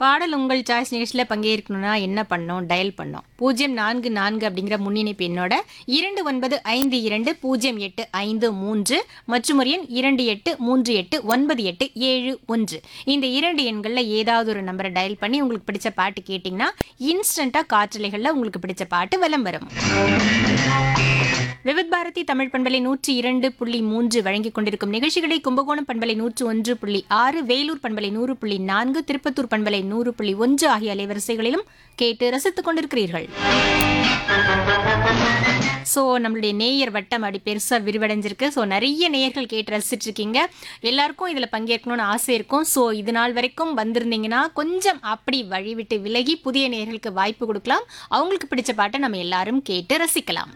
பாடல் உங்கள் சாய்ஸ் நிகழ்ச்சியில் பங்கேற்கணும்னா என்ன பண்ணணும் டயல் பண்ணோம் பூஜ்ஜியம் நான்கு நான்கு அப்படிங்கிற முன்னிணைப்பு எண்ணோட இரண்டு ஒன்பது ஐந்து இரண்டு பூஜ்ஜியம் எட்டு ஐந்து மூன்று மற்றும் ஒரு எண் இரண்டு எட்டு மூன்று எட்டு ஒன்பது எட்டு ஏழு ஒன்று இந்த இரண்டு எண்களில் ஏதாவது ஒரு நம்பரை டயல் பண்ணி உங்களுக்கு பிடிச்ச பாட்டு கேட்டிங்கன்னா இன்ஸ்டண்ட்டாக காற்றலைகளில் உங்களுக்கு பிடிச்ச பாட்டு வலம் வரும் விவித் பாரதி தமிழ் பண்பலை நூற்றி இரண்டு புள்ளி மூன்று வழங்கிக் கொண்டிருக்கும் நிகழ்ச்சிகளை கும்பகோணம் பண்பலை நூற்று ஒன்று புள்ளி ஆறு வேலூர் பண்பலை நூறு புள்ளி நான்கு திருப்பத்தூர் பண்பலை நூறு புள்ளி ஒன்று ஆகிய அலைவரிசைகளிலும் கேட்டு ரசித்துக் கொண்டிருக்கிறீர்கள் ஸோ நம்மளுடைய நேயர் வட்டம் அப்படி பெருசாக விரிவடைஞ்சிருக்கு ஸோ நிறைய நேயர்கள் கேட்டு ரசிச்சிட்டு இருக்கீங்க எல்லாருக்கும் இதில் பங்கேற்கணும்னு ஆசை இருக்கும் ஸோ இது நாள் வரைக்கும் வந்திருந்தீங்கன்னா கொஞ்சம் அப்படி வழிவிட்டு விலகி புதிய நேயர்களுக்கு வாய்ப்பு கொடுக்கலாம் அவங்களுக்கு பிடிச்ச பாட்டை நம்ம எல்லாரும் கேட்டு ரசிக்கலாம்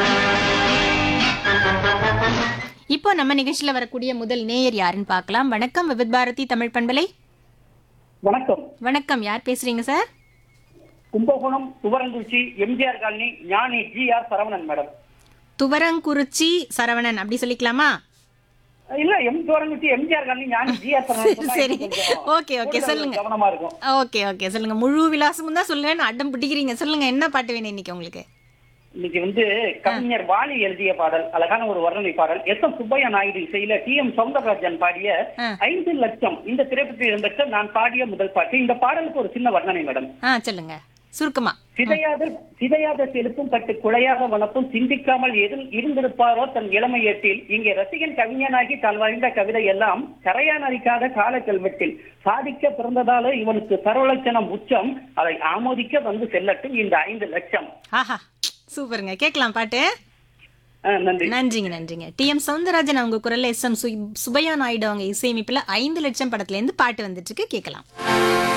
இப்போ நம்ம நிகழ்ச்சியில் வரக்கூடிய முதல் நேயர் யாருன்னு பார்க்கலாம் வணக்கம் விவித் பாரதி தமிழ் பண்பலை வணக்கம் வணக்கம் யார் பேசுறீங்க sir Kumbakonam Thuvarankurichi MGR colony Gnani G R Saravanan madam Thuvarankurichi Saravanan அப்படி சொல்லிக்கலாமா இல்ல M Thuvarankurichi MGR colony Gnani G R Saravanan சொன்னா சரி. எனக்கு கொஞ்சம் ஓகே, ஓகே, கூடுதல் சொல்லுங்க. கவனமா இருக்கும் ஓகே ஓகே சொல்லுங்க முழு விலாசமும் தான் சொல்லுங்கன்னு அடம் பிடிக்கிறீங்க சொல்லுங்க என்ன பாட்டு வேணும் இன்னைக்கு உங்களுக்கு இன்னைக்கு வந்து கவிஞர் வாலி எழுதிய பாடல் அழகான ஒரு வர்ணனை பாடல் எஸ் எம் சுப்பையா நாயுடு இசையில டி எம் சௌந்தரராஜன் பாடிய ஆ. ஐந்து லட்சம் இந்த திரைப்படத்தில் இடம்பெற்ற நான் பாடிய முதல் பாட்டு இந்த பாடலுக்கு ஒரு சின்ன வர்ணனை மேடம் ஆ சொல்லுங்க சுருக்கமா சிதையாத சிதையாத செலுப்பும் கட்டு குலையாக வளர்ப்பும் சிந்திக்காமல் எதில் இருந்திருப்பாரோ தன் இளமையத்தில் இங்கே ரசிகன் கவிஞனாகி தான் வாழ்ந்த கவிதை எல்லாம் கரையானரிக்காத கால கல்வெட்டில் சாதிக்க பிறந்ததால இவனுக்கு சர்வலட்சணம் உச்சம் அதை ஆமோதிக்க வந்து செல்லட்டும் இந்த ஐந்து லட்சம் ஆஹா சூப்பருங்க கேட்கலாம் பாட்டு ஆ, நன்றி நன்றிங்க நன்றிங்க டி எம் சவுந்தரராஜன் அவங்க குரல்ல எஸ் எம் சுபையா நாயுடு அவங்க இசையமைப்புல ஐந்து லட்சம் படத்துல இருந்து பாட்டு வந்துட்டு இருக்கு கேட்கலாம்